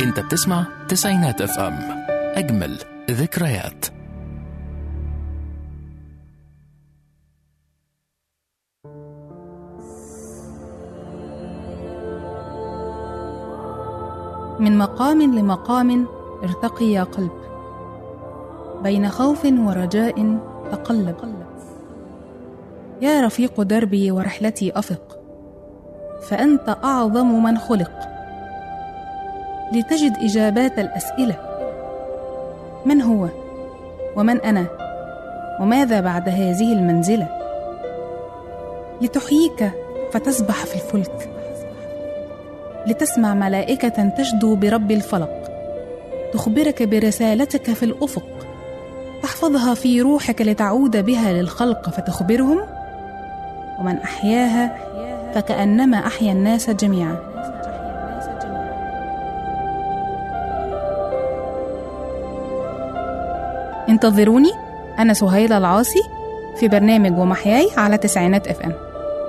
انت بتسمع تسعينات اف ام اجمل ذكريات من مقام لمقام ارتقي يا قلب بين خوف ورجاء تقلب يا رفيق دربي ورحلتي افق فانت اعظم من خلق لتجد اجابات الاسئله من هو ومن انا وماذا بعد هذه المنزله لتحييك فتسبح في الفلك لتسمع ملائكة تشدو برب الفلق تخبرك برسالتك في الأفق تحفظها في روحك لتعود بها للخلق فتخبرهم ومن أحياها فكأنما أحيا الناس جميعا انتظروني أنا سهيلة العاصي في برنامج ومحياي على تسعينات اف ام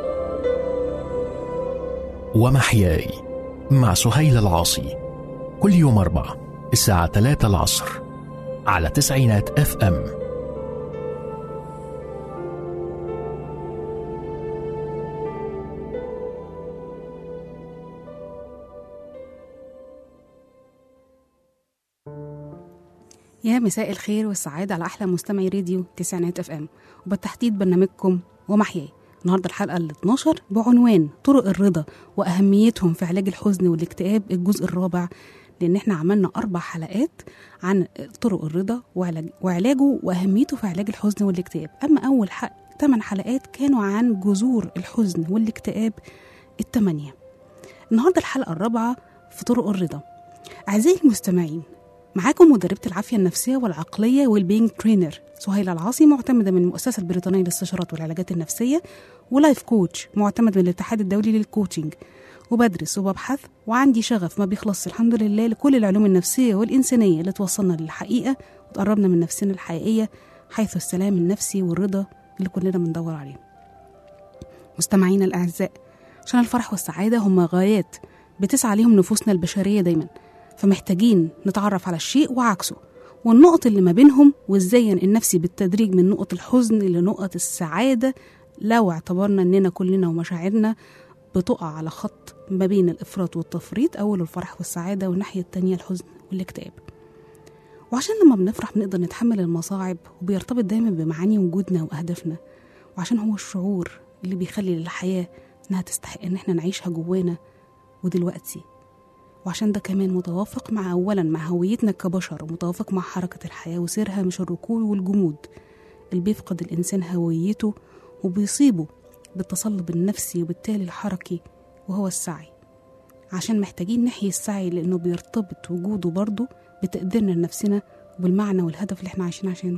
ومحياي مع سهيل العاصي كل يوم أربعة الساعة 3 العصر على تسعينات اف ام يا مساء الخير والسعادة على أحلى مستمعي راديو تسعينات اف ام وبالتحديد برنامجكم ومحياي النهارده الحلقة ال 12 بعنوان طرق الرضا وأهميتهم في علاج الحزن والاكتئاب الجزء الرابع لأن احنا عملنا أربع حلقات عن طرق الرضا وعلاج وعلاجه وأهميته في علاج الحزن والاكتئاب أما أول حق ثمان حلقات كانوا عن جذور الحزن والاكتئاب الثمانية النهارده الحلقة الرابعة في طرق الرضا أعزائي المستمعين معاكم مدربة العافية النفسية والعقلية والبينج ترينر سهيلة العاصي معتمدة من المؤسسة البريطانية للاستشارات والعلاجات النفسية ولايف كوتش معتمد من الاتحاد الدولي للكوتشنج وبدرس وببحث وعندي شغف ما بيخلصش الحمد لله لكل العلوم النفسية والإنسانية اللي توصلنا للحقيقة وتقربنا من نفسنا الحقيقية حيث السلام النفسي والرضا اللي كلنا بندور عليه مستمعينا الأعزاء عشان الفرح والسعادة هم غايات بتسعى ليهم نفوسنا البشرية دايما فمحتاجين نتعرف على الشيء وعكسه والنقط اللي ما بينهم وازاي ينقل نفسي بالتدريج من نقط الحزن لنقط السعادة لو اعتبرنا اننا كلنا ومشاعرنا بتقع على خط ما بين الافراط والتفريط اول الفرح والسعادة والناحية التانية الحزن والاكتئاب وعشان لما بنفرح بنقدر نتحمل المصاعب وبيرتبط دايما بمعاني وجودنا واهدافنا وعشان هو الشعور اللي بيخلي للحياة انها تستحق ان احنا نعيشها جوانا ودلوقتي وعشان ده كمان متوافق مع أولا مع هويتنا كبشر ومتوافق مع حركة الحياة وسيرها مش الركود والجمود اللي بيفقد الإنسان هويته وبيصيبه بالتصلب النفسي وبالتالي الحركي وهو السعي عشان محتاجين نحيي السعي لأنه بيرتبط وجوده برضه بتقديرنا لنفسنا وبالمعنى والهدف اللي احنا عايشين عشانه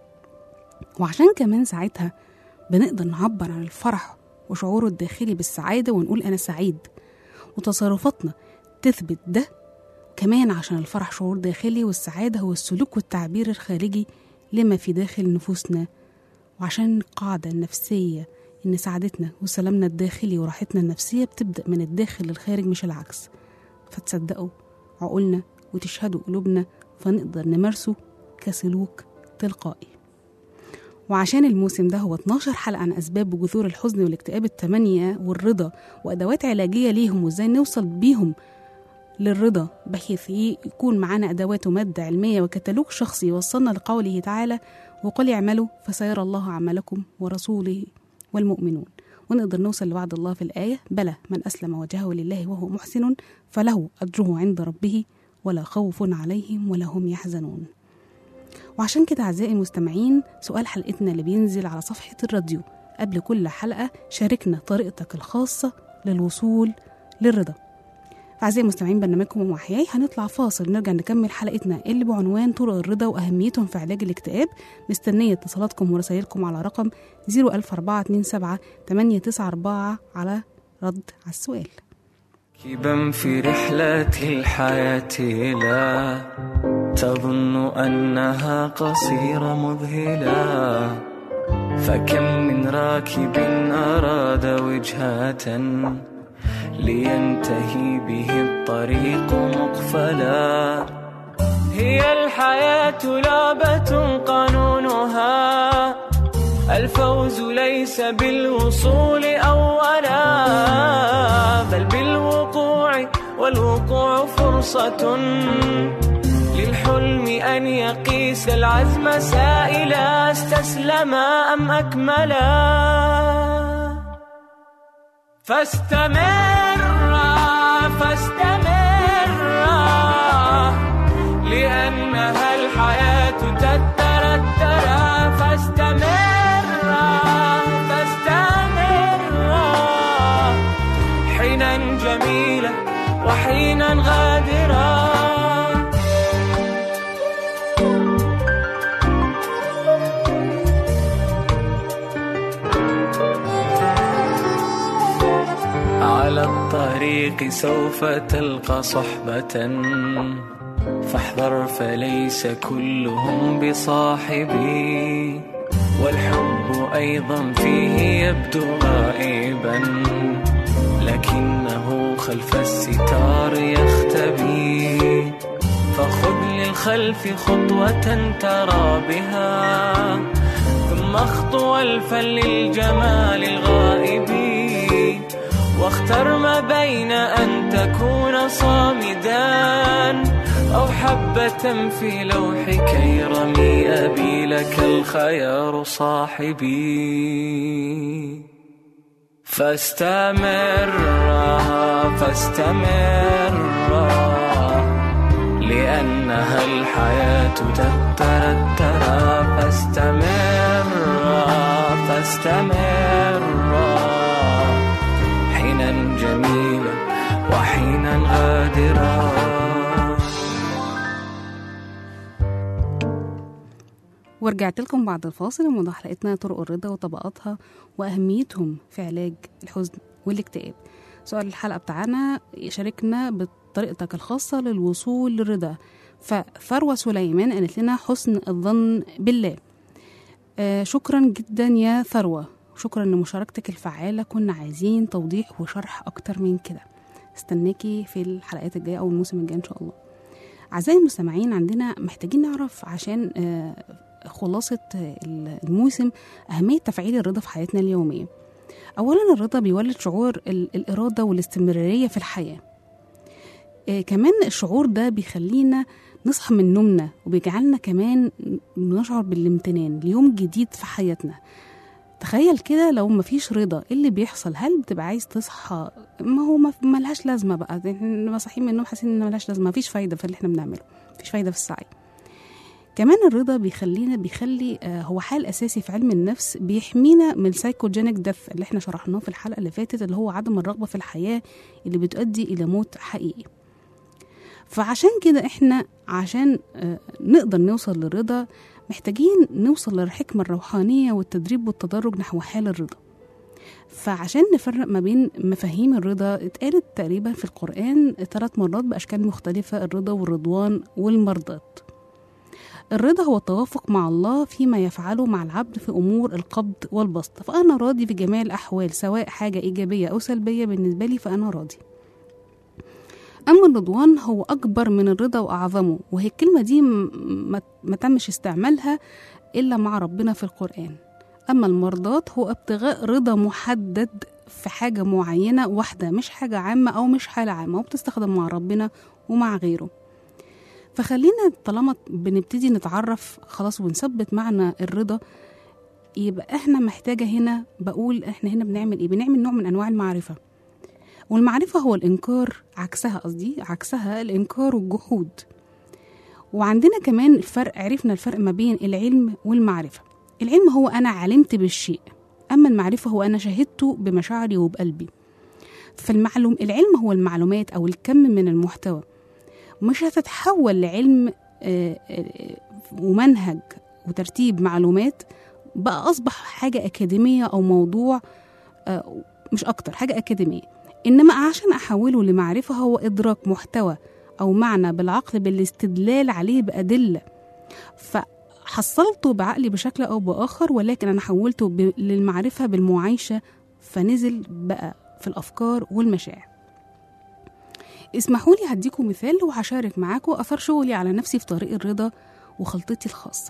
وعشان كمان ساعتها بنقدر نعبر عن الفرح وشعوره الداخلي بالسعادة ونقول أنا سعيد وتصرفاتنا تثبت ده كمان عشان الفرح شعور داخلي والسعادة هو السلوك والتعبير الخارجي لما في داخل نفوسنا وعشان القاعدة النفسية إن سعادتنا وسلامنا الداخلي وراحتنا النفسية بتبدأ من الداخل للخارج مش العكس فتصدقوا عقولنا وتشهدوا قلوبنا فنقدر نمارسه كسلوك تلقائي وعشان الموسم ده هو 12 حلقة عن أسباب وجذور الحزن والاكتئاب الثمانية والرضا وأدوات علاجية ليهم وإزاي نوصل بيهم للرضا بحيث يكون معانا أدوات ومادة علمية وكتالوج شخصي يوصلنا لقوله تعالى وقل اعملوا فسيرى الله عملكم ورسوله والمؤمنون ونقدر نوصل لوعد الله في الآية بلى من أسلم وجهه لله وهو محسن فله أجره عند ربه ولا خوف عليهم ولا هم يحزنون وعشان كده أعزائي المستمعين سؤال حلقتنا اللي بينزل على صفحة الراديو قبل كل حلقة شاركنا طريقتك الخاصة للوصول للرضا أعزائي المستمعين برنامجكم ومحياي هنطلع فاصل نرجع نكمل حلقتنا اللي بعنوان طرق الرضا وأهميتهم في علاج الاكتئاب مستنية اتصالاتكم ورسائلكم على رقم 01427 894 على رد على السؤال راكبا في رحلة الحياة لا تظن أنها قصيرة مذهلة فكم من راكب أراد وجهة لينتهي به الطريق مقفلا هي الحياة لعبة قانونها الفوز ليس بالوصول أولا بل بالوقوع والوقوع فرصة للحلم أن يقيس العزم سائلا استسلما أم أكملا فاستمر فاستمر لأنها الحياة تترترى فاستمر فاستمر حينا جميلا وحينا غادرا على الطريق سوف تلقى صحبة فاحذر فليس كلهم بصاحبي والحب أيضا فيه يبدو غائبا لكنه خلف الستار يختبي فخذ للخلف خطوة ترى بها ثم اخطو الفا للجمال الغائب واختر ما بين أن تكون صامدا أو حبة في لوحك يرمي أبي لك الخيار صاحبي فاستمر فاستمر لأنها الحياة تترترى فاستمر فاستمر حينا جميلا وحينا غادرا ورجعت لكم بعد الفاصل وموضوع حلقتنا طرق الرضا وطبقاتها وأهميتهم في علاج الحزن والاكتئاب سؤال الحلقة بتاعنا شاركنا بطريقتك الخاصة للوصول للرضا فثروة سليمان قالت لنا حسن الظن بالله آه شكرا جدا يا ثروة شكرا لمشاركتك الفعالة كنا عايزين توضيح وشرح أكتر من كده استناكي في الحلقات الجاية أو الموسم الجاي إن شاء الله أعزائي المستمعين عندنا محتاجين نعرف عشان آه خلاصة الموسم أهمية تفعيل الرضا في حياتنا اليومية أولا الرضا بيولد شعور الإرادة والاستمرارية في الحياة آه كمان الشعور ده بيخلينا نصحى من نومنا وبيجعلنا كمان نشعر بالامتنان ليوم جديد في حياتنا تخيل كده لو مفيش رضا ايه اللي بيحصل هل بتبقى عايز تصحى ما هو ما ملهاش لازمه بقى احنا صاحيين من النوم حاسين ان ملهاش لازمه مفيش فايده في اللي احنا بنعمله مفيش فايده في السعي كمان الرضا بيخلينا بيخلي آه هو حال اساسي في علم النفس بيحمينا من السايكوجينيك ديث اللي احنا شرحناه في الحلقه اللي فاتت اللي هو عدم الرغبه في الحياه اللي بتؤدي الى موت حقيقي فعشان كده احنا عشان آه نقدر نوصل للرضا محتاجين نوصل للحكمة الروحانية والتدريب والتدرج نحو حال الرضا فعشان نفرق ما بين مفاهيم الرضا اتقالت تقريبا في القرآن ثلاث مرات بأشكال مختلفة الرضا والرضوان والمرضات الرضا هو التوافق مع الله فيما يفعله مع العبد في أمور القبض والبسط فأنا راضي في جميع الأحوال سواء حاجة إيجابية أو سلبية بالنسبة لي فأنا راضي أما الرضوان هو أكبر من الرضا وأعظمه وهي الكلمة دي ما تمش استعمالها إلا مع ربنا في القرآن أما المرضات هو ابتغاء رضا محدد في حاجة معينة واحدة مش حاجة عامة أو مش حالة عامة وبتستخدم مع ربنا ومع غيره فخلينا طالما بنبتدي نتعرف خلاص ونثبت معنى الرضا يبقى احنا محتاجة هنا بقول احنا هنا بنعمل ايه بنعمل نوع من انواع المعرفة والمعرفة هو الإنكار عكسها قصدي عكسها الإنكار والجحود وعندنا كمان الفرق عرفنا الفرق ما بين العلم والمعرفة العلم هو أنا علمت بالشيء أما المعرفة هو أنا شهدته بمشاعري وبقلبي فالمعلوم العلم هو المعلومات أو الكم من المحتوى مش هتتحول لعلم ومنهج وترتيب معلومات بقى أصبح حاجة أكاديمية أو موضوع مش أكتر حاجة أكاديمية إنما عشان أحوله لمعرفة هو إدراك محتوى أو معنى بالعقل بالاستدلال عليه بأدلة فحصلته بعقلي بشكل أو بآخر ولكن أنا حولته ب... للمعرفة بالمعايشة فنزل بقى في الأفكار والمشاعر اسمحوا لي هديكم مثال وهشارك معاكم أثر شغلي على نفسي في طريق الرضا وخلطتي الخاصة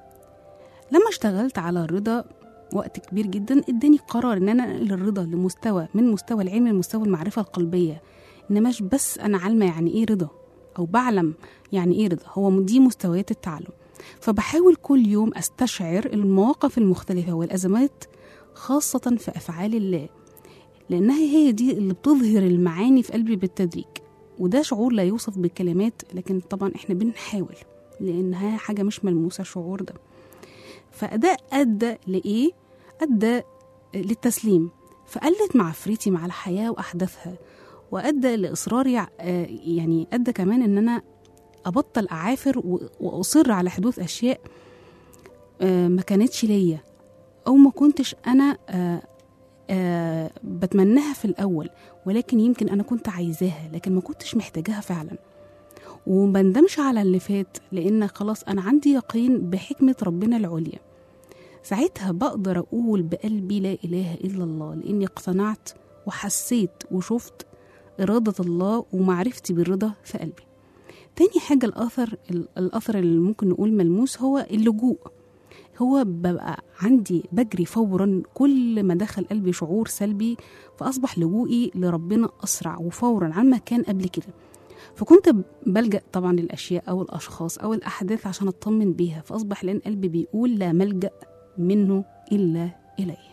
لما اشتغلت على الرضا وقت كبير جدا اداني قرار ان انا انقل الرضا لمستوى من مستوى العلم لمستوى المعرفة القلبية ان مش بس انا عالمة يعني ايه رضا او بعلم يعني ايه رضا هو دي مستويات التعلم فبحاول كل يوم استشعر المواقف المختلفة والازمات خاصة في افعال الله لانها هي دي اللي بتظهر المعاني في قلبي بالتدريج وده شعور لا يوصف بالكلمات لكن طبعا احنا بنحاول لانها حاجة مش ملموسة الشعور ده فده أدى لإيه؟ أدى للتسليم فقلت معفرتي مع الحياة وأحداثها وأدى لإصراري ع- آه، يعني أدى كمان إن أنا أبطل أعافر و- وأصر على حدوث أشياء آه، ما كانتش ليا أو ما كنتش أنا آه، آه، بتمناها في الأول ولكن يمكن أنا كنت عايزاها لكن ما كنتش محتاجاها فعلا ومبندمش على اللي فات لأن خلاص أنا عندي يقين بحكمة ربنا العليا ساعتها بقدر أقول بقلبي لا إله إلا الله لأني اقتنعت وحسيت وشفت إرادة الله ومعرفتي بالرضا في قلبي تاني حاجة الأثر الأثر اللي ممكن نقول ملموس هو اللجوء هو ببقى عندي بجري فورا كل ما دخل قلبي شعور سلبي فأصبح لجوئي لربنا أسرع وفورا عن ما كان قبل كده فكنت بلجأ طبعا للأشياء أو الأشخاص أو الأحداث عشان أطمن بيها فأصبح لأن قلبي بيقول لا ملجأ منه إلا إليه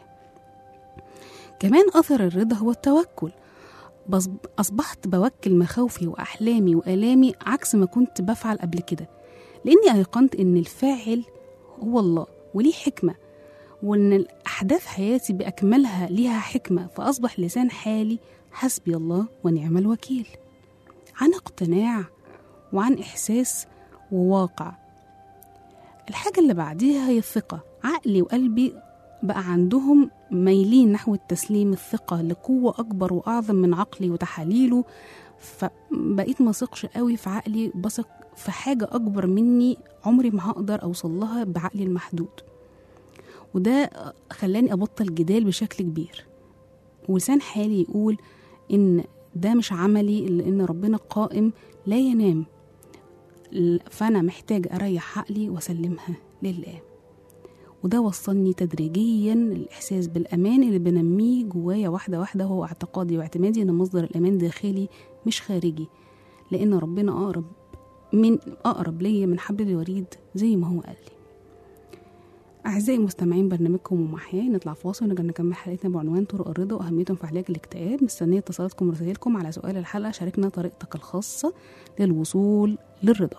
كمان أثر الرضا هو التوكل بص- أصبحت بوكل مخاوفي وأحلامي وآلامي عكس ما كنت بفعل قبل كده لأني أيقنت إن الفاعل هو الله وليه حكمة وإن الأحداث حياتي بأكملها ليها حكمة فأصبح لسان حالي حسبي الله ونعم الوكيل عن اقتناع وعن إحساس وواقع الحاجة اللي بعديها هي الثقة عقلي وقلبي بقى عندهم مايلين نحو التسليم الثقة لقوة أكبر وأعظم من عقلي وتحاليله فبقيت ما ثقش قوي في عقلي بثق في حاجة أكبر مني عمري ما هقدر أوصل لها بعقلي المحدود وده خلاني أبطل جدال بشكل كبير ولسان حالي يقول إن ده مش عملي لأن ربنا قائم لا ينام فأنا محتاج أريح عقلي وأسلمها لله وده وصلني تدريجيا للإحساس بالأمان اللي بنميه جوايا واحدة واحدة هو اعتقادي واعتمادي إن مصدر الأمان داخلي مش خارجي لأن ربنا أقرب من أقرب ليا من حبل الوريد زي ما هو قال لي أعزائي المستمعين برنامجكم ومحياي نطلع فاصل ونرجع نكمل حلقتنا بعنوان طرق الرضا وأهميتهم في علاج الاكتئاب مستنية اتصالاتكم ورسائلكم على سؤال الحلقة شاركنا طريقتك الخاصة للوصول للرضا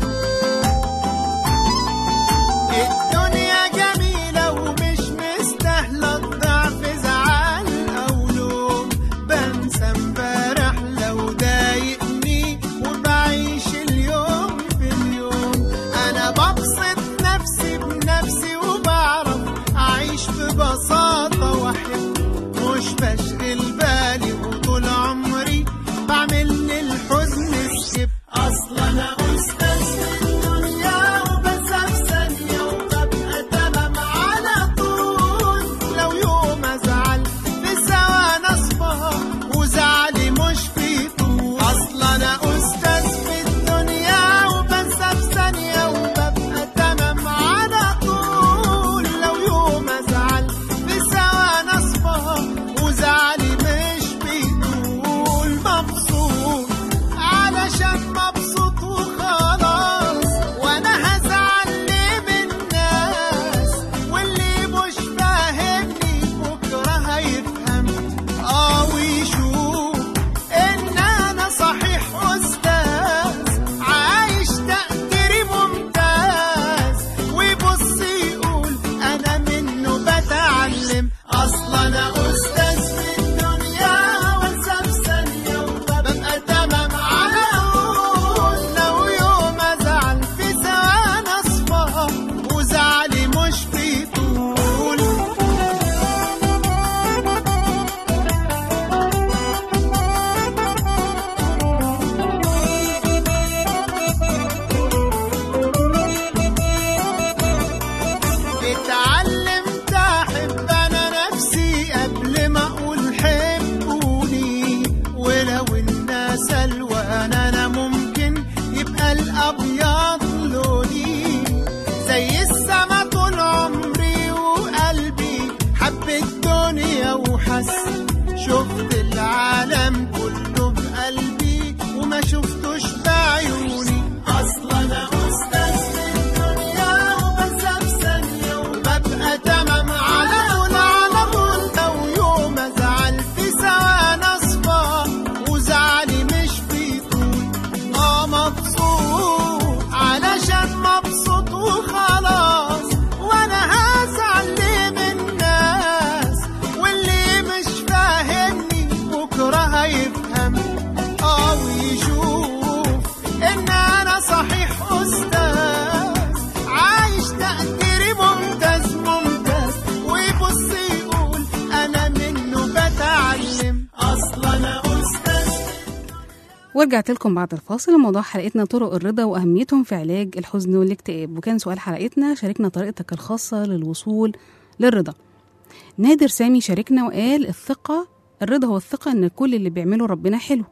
الدنيا جميلة ومش مستاهلة ورجعت لكم بعد الفاصل موضوع حلقتنا طرق الرضا وأهميتهم في علاج الحزن والاكتئاب وكان سؤال حلقتنا شاركنا طريقتك الخاصة للوصول للرضا نادر سامي شاركنا وقال الثقة الرضا هو الثقة إن كل اللي بيعمله ربنا حلو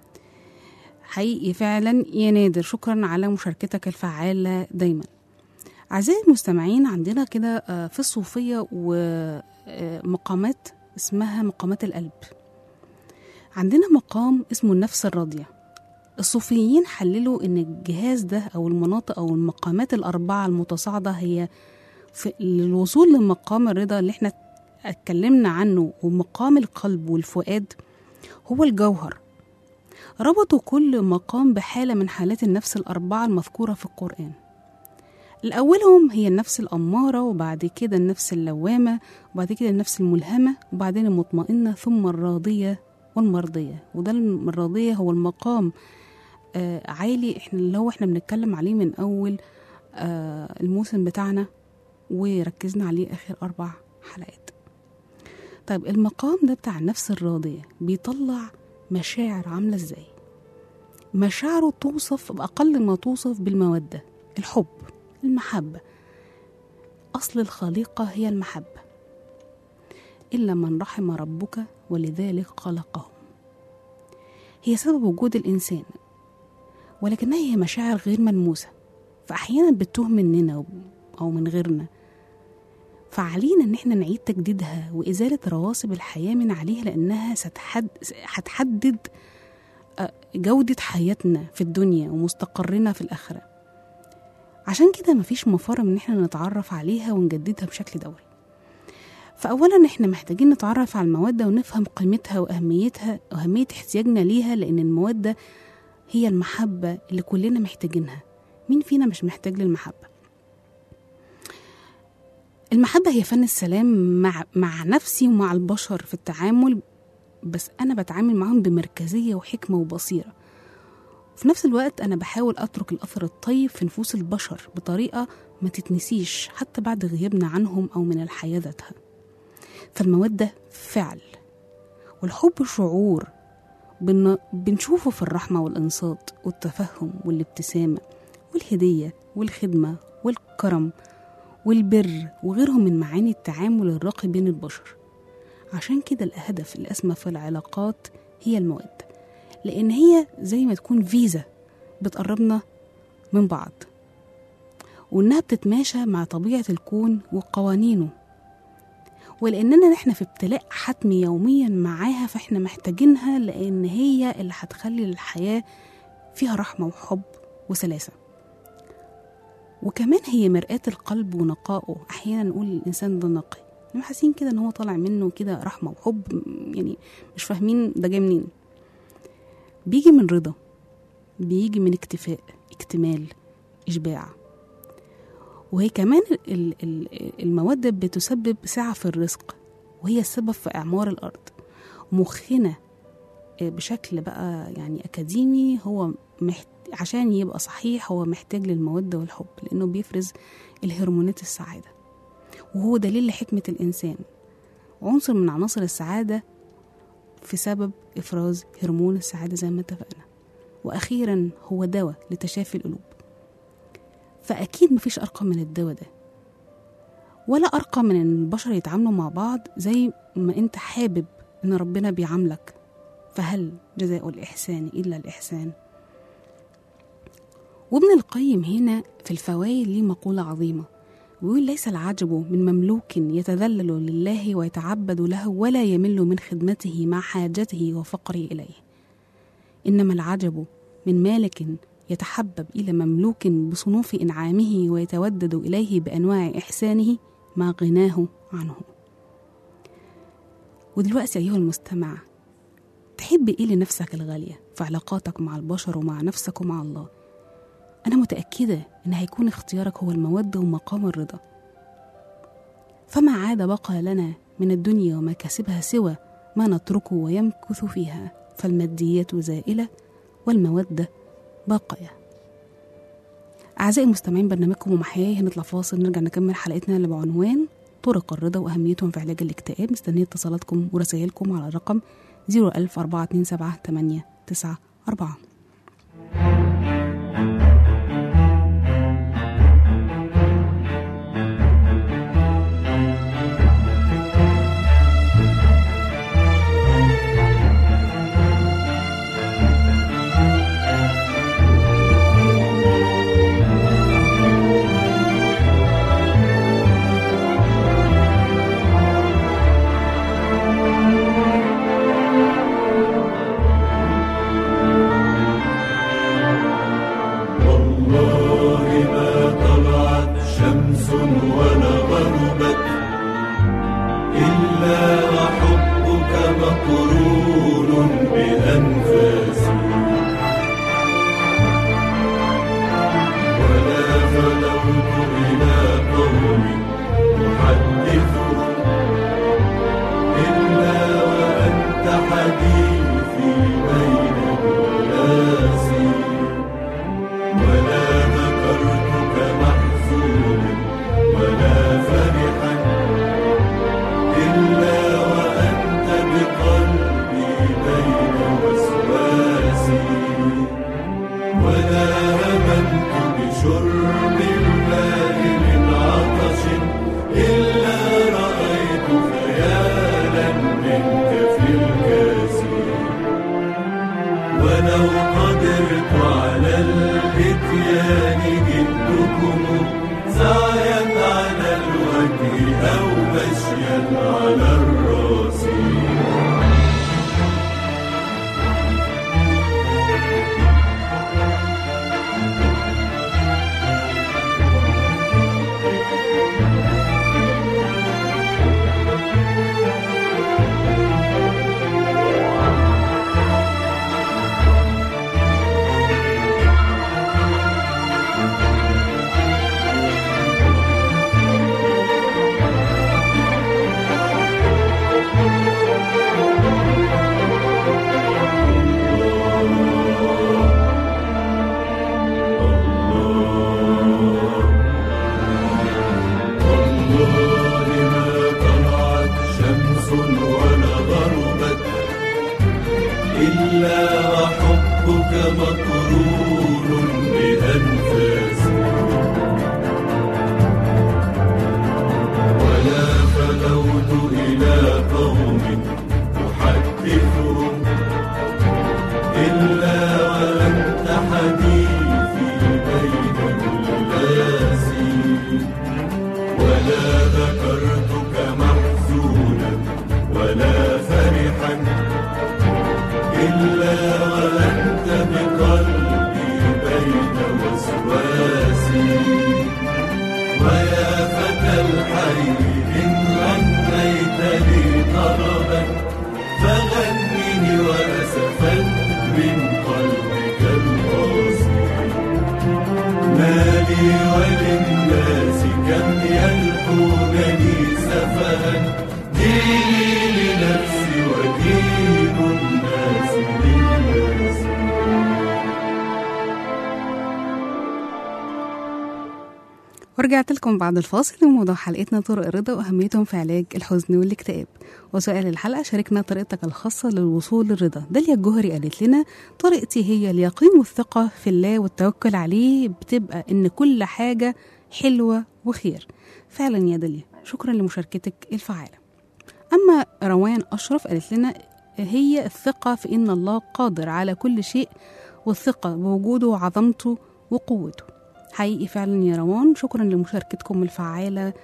حقيقي فعلا يا نادر شكرا على مشاركتك الفعالة دايما أعزائي المستمعين عندنا كده آه، في الصوفية ومقامات اسمها مقامات القلب عندنا مقام اسمه النفس الراضية الصوفيين حللوا ان الجهاز ده او المناطق او المقامات الاربعه المتصاعده هي في للوصول لمقام الرضا اللي احنا اتكلمنا عنه ومقام القلب والفؤاد هو الجوهر ربطوا كل مقام بحاله من حالات النفس الاربعه المذكوره في القران الأولهم هي النفس الأمارة وبعد كده النفس اللوامة وبعد كده النفس الملهمة وبعدين المطمئنة ثم الراضية والمرضية وده الراضية هو المقام آه عالي احنا اللي هو احنا بنتكلم عليه من أول آه الموسم بتاعنا وركزنا عليه آخر أربع حلقات طيب المقام ده بتاع النفس الراضية بيطلع مشاعر عاملة ازاي مشاعره توصف بأقل ما توصف بالمودة الحب المحبة أصل الخليقة هي المحبة إلا من رحم ربك ولذلك خلقهم هي سبب وجود الإنسان ولكنها هي مشاعر غير ملموسة فأحيانا بتتوه مننا أو من غيرنا فعلينا إن احنا نعيد تجديدها وإزالة رواسب الحياة من عليها لأنها ستحد... هتحدد آه، جودة حياتنا في الدنيا ومستقرنا في الآخرة عشان كده مفيش مفر من إن احنا نتعرف عليها ونجددها بشكل دوري فأولا احنا محتاجين نتعرف على المودة ونفهم قيمتها وأهميتها وأهمية احتياجنا ليها لأن المودة هي المحبة اللي كلنا محتاجينها مين فينا مش محتاج للمحبة المحبة هي فن السلام مع, مع نفسي ومع البشر في التعامل بس أنا بتعامل معهم بمركزية وحكمة وبصيرة في نفس الوقت أنا بحاول أترك الأثر الطيب في نفوس البشر بطريقة ما تتنسيش حتى بعد غيابنا عنهم أو من الحياة ذاتها فالمودة فعل والحب شعور بن... بنشوفه في الرحمة والإنصات والتفهم والابتسامة والهدية والخدمة والكرم والبر وغيرهم من معاني التعامل الراقي بين البشر عشان كده الهدف الأسمى في العلاقات هي المودة لأن هي زي ما تكون فيزا بتقربنا من بعض وإنها بتتماشى مع طبيعة الكون وقوانينه ولأننا نحن في ابتلاء حتمي يوميا معاها فإحنا محتاجينها لأن هي اللي هتخلي الحياة فيها رحمة وحب وسلاسة وكمان هي مرآة القلب ونقائه أحيانا نقول الإنسان ده نقي احنا حاسين كده إن هو طالع منه كده رحمة وحب يعني مش فاهمين ده جاي منين بيجي من رضا بيجي من اكتفاء اكتمال إشباع وهي كمان ال- ال- المودة بتسبب سعة في الرزق وهي السبب في إعمار الأرض مخنا بشكل بقى يعني أكاديمي هو محت... عشان يبقى صحيح هو محتاج للمودة والحب لأنه بيفرز الهرمونات السعادة وهو دليل لحكمة الإنسان عنصر من عناصر السعادة في سبب إفراز هرمون السعادة زي ما اتفقنا وأخيرا هو دواء لتشافي القلوب فأكيد مفيش أرقى من الدواء ده ولا أرقى من إن البشر يتعاملوا مع بعض زي ما أنت حابب إن ربنا بيعاملك فهل جزاء الإحسان إلا الإحسان وابن القيم هنا في الفوائد ليه مقولة عظيمة ويقول ليس العجب من مملوك يتذلل لله ويتعبد له ولا يمل من خدمته مع حاجته وفقره إليه إنما العجب من مالك يتحبب إلى مملوك بصنوف إنعامه ويتودد إليه بأنواع إحسانه مع غناه عنه ودلوقتي أيها المستمع تحب إيه لنفسك الغالية في علاقاتك مع البشر ومع نفسك ومع الله أنا متأكدة إن هيكون اختيارك هو المودة ومقام الرضا فما عاد بقى لنا من الدنيا ومكاسبها سوى ما نتركه ويمكث فيها فالماديات زائلة والمودة باقية أعزائي المستمعين برنامجكم ومحياي هنطلع فاصل نرجع نكمل حلقتنا اللي بعنوان طرق الرضا وأهميتهم في علاج الاكتئاب مستنية اتصالاتكم ورسائلكم على الرقم 01427 894 ولا غربت إلا وحبك مقرون بأنفاسي ولا فلوت إلى قوم أحدثهم إلا وأنت حديثي بين الناس ولا ذكرتك محزونا ولا فرحا إلا وأنت بقلبي بين وسواسي ولا هممت بشرب الماء من عطش إلا رأيت خيالا منك في الكاس ولو قدرت على الاتيان جئتكم سعيا على الوجه أو مشيا على الراس والله ما طلعت شمس ولا غربت إلا وحبك مقرون بأنفاسي ولا فلوت إلى قوم أحدثهم إلا وأنت حديثي بين الناس ولا ذكرتك محزونا ولا فرحا إلا وأنت بقلبي بين وسواسي ويا فتى الحي إن غنيت لي طربا فغنني وأسفا من قلبك القاسي ما لي وللناس كم يلقونني سفها ديني لنفسي ودين الناس للناس ورجعت لكم بعد الفاصل وموضوع حلقتنا طرق الرضا وأهميتهم في علاج الحزن والاكتئاب وسؤال الحلقة شاركنا طريقتك الخاصة للوصول للرضا داليا الجوهري قالت لنا طريقتي هي اليقين والثقة في الله والتوكل عليه بتبقى إن كل حاجة حلوة وخير فعلا يا داليا شكرا لمشاركتك الفعالة أما روان أشرف قالت لنا هي الثقة في إن الله قادر على كل شيء والثقة بوجوده وعظمته وقوته حقيقي فعلا يا روان شكرا لمشاركتكم الفعالة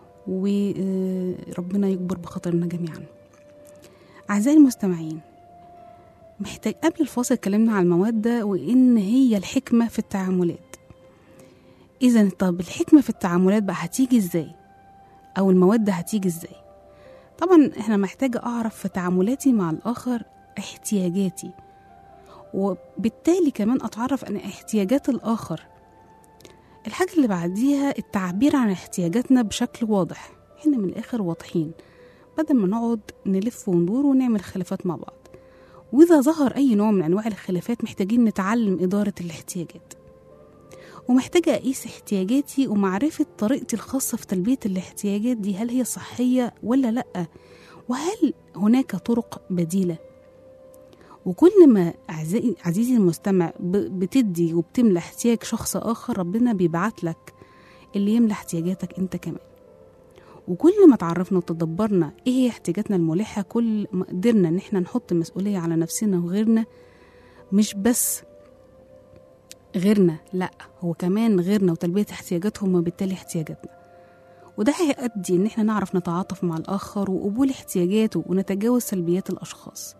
وربنا يكبر بخاطرنا جميعا أعزائي المستمعين محتاج قبل الفاصل اتكلمنا عن المودة وإن هي الحكمة في التعاملات إذا طب الحكمة في التعاملات بقى هتيجي إزاي أو المودة هتيجي إزاي طبعا احنا محتاجة أعرف في تعاملاتي مع الآخر احتياجاتي وبالتالي كمان أتعرف أن احتياجات الآخر الحاجة اللي بعديها التعبير عن احتياجاتنا بشكل واضح احنا من الآخر واضحين بدل ما نقعد نلف وندور ونعمل خلافات مع بعض وإذا ظهر أي نوع من أنواع الخلافات محتاجين نتعلم إدارة الاحتياجات ومحتاجة أقيس احتياجاتي ومعرفة طريقتي الخاصة في تلبية الاحتياجات دي هل هي صحية ولا لأ وهل هناك طرق بديلة وكل ما أعزائي عزيزي المستمع ب- بتدي وبتملى احتياج شخص آخر ربنا بيبعت لك اللي يملى احتياجاتك أنت كمان وكل ما تعرفنا وتدبرنا ايه هي احتياجاتنا الملحة كل ما قدرنا ان احنا نحط مسؤولية على نفسنا وغيرنا مش بس غيرنا لا هو كمان غيرنا وتلبية احتياجاتهم وبالتالي احتياجاتنا وده هيؤدي ان احنا نعرف نتعاطف مع الاخر وقبول احتياجاته ونتجاوز سلبيات الاشخاص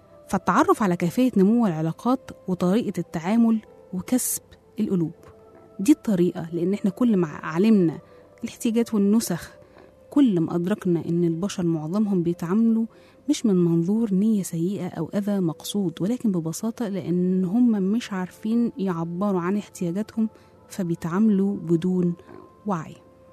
فالتعرف على كيفية نمو العلاقات وطريقة التعامل وكسب القلوب دي الطريقة لأن احنا كل ما علمنا الاحتياجات والنسخ كل ما أدركنا إن البشر معظمهم بيتعاملوا مش من منظور نية سيئة أو أذى مقصود ولكن ببساطة لأن هم مش عارفين يعبروا عن احتياجاتهم فبيتعاملوا بدون وعي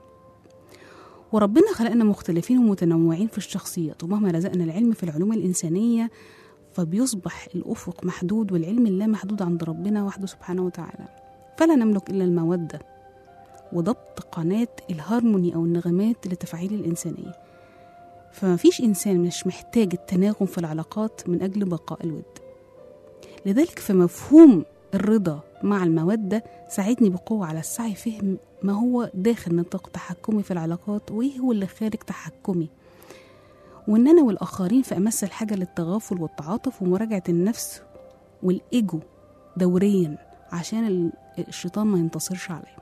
وربنا خلقنا مختلفين ومتنوعين في الشخصيات ومهما رزقنا العلم في العلوم الإنسانية فبيصبح الأفق محدود والعلم اللا محدود عند ربنا وحده سبحانه وتعالى فلا نملك إلا المودة وضبط قناة الهارموني أو النغمات لتفاعيل الإنسانية فما فيش إنسان مش محتاج التناغم في العلاقات من أجل بقاء الود لذلك فمفهوم الرضا مع المودة ساعدني بقوة على السعي فهم ما هو داخل نطاق تحكمي في العلاقات وإيه هو اللي خارج تحكمي وإن أنا والآخرين في أمس الحاجة للتغافل والتعاطف ومراجعة النفس والإيجو دوريا عشان ال- الشيطان ما ينتصرش عليا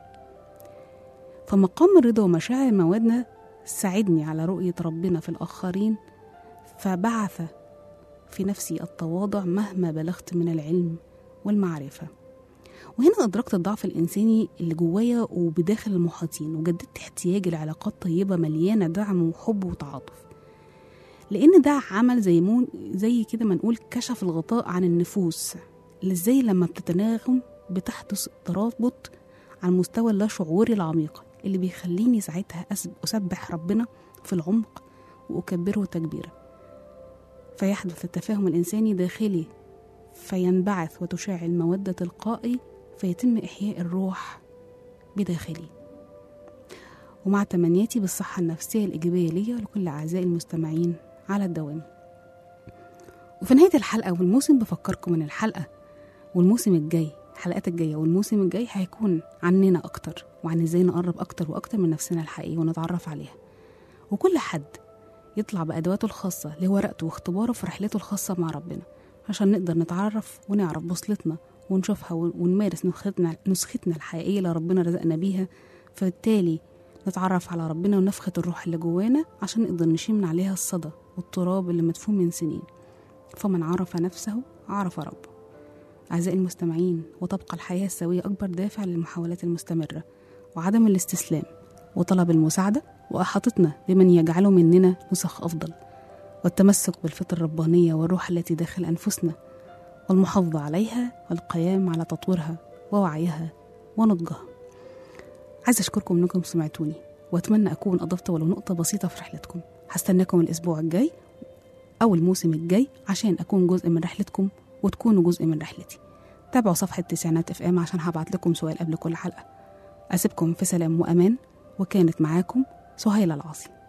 فمقام الرضا ومشاعر المودة ساعدني على رؤية ربنا في الآخرين فبعث في نفسي التواضع مهما بلغت من العلم والمعرفة وهنا أدركت الضعف الإنساني اللي جوايا وبداخل المحاطين وجددت احتياجي لعلاقات طيبة مليانة دعم وحب وتعاطف لأن ده عمل زي مون زي كده ما نقول كشف الغطاء عن النفوس اللي ازاي لما بتتناغم بتحدث ترابط على المستوى اللا شعوري العميق اللي بيخليني ساعتها أسب- أسبح ربنا في العمق وأكبره تكبيرا فيحدث التفاهم الإنساني داخلي فينبعث وتشاع المودة تلقائي فيتم إحياء الروح بداخلي ومع تمنياتي بالصحة النفسية الإيجابية ليا ولكل أعزائي المستمعين على الدوام وفي نهاية الحلقة والموسم بفكركم من الحلقة والموسم الجاي الحلقات الجاية والموسم الجاي هيكون عننا أكتر وعن إزاي نقرب أكتر وأكتر من نفسنا الحقيقي ونتعرف عليها وكل حد يطلع بأدواته الخاصة لورقته واختباره في رحلته الخاصة مع ربنا عشان نقدر نتعرف ونعرف بوصلتنا ونشوفها ون- ونمارس نسختنا نسختنا الحقيقية اللي ربنا رزقنا بيها فبالتالي نتعرف على ربنا ونفخة الروح اللي جوانا عشان نقدر نشيل من عليها الصدى والتراب اللي مدفون من سنين فمن عرف نفسه عرف ربه أعزائي المستمعين وتبقى الحياة السوية أكبر دافع للمحاولات المستمرة وعدم الاستسلام وطلب المساعدة وأحاطتنا بمن يجعله مننا نسخ أفضل والتمسك بالفطر الربانية والروح التي داخل أنفسنا والمحافظة عليها والقيام على تطويرها ووعيها ونضجها عايزة أشكركم إنكم سمعتوني وأتمنى أكون أضفت ولو نقطة بسيطة في رحلتكم هستناكم الأسبوع الجاي أو الموسم الجاي عشان أكون جزء من رحلتكم وتكونوا جزء من رحلتي تابعوا صفحة تسعينات اف ام عشان هبعت لكم سؤال قبل كل حلقة أسيبكم في سلام وأمان وكانت معاكم سهيلة العاصي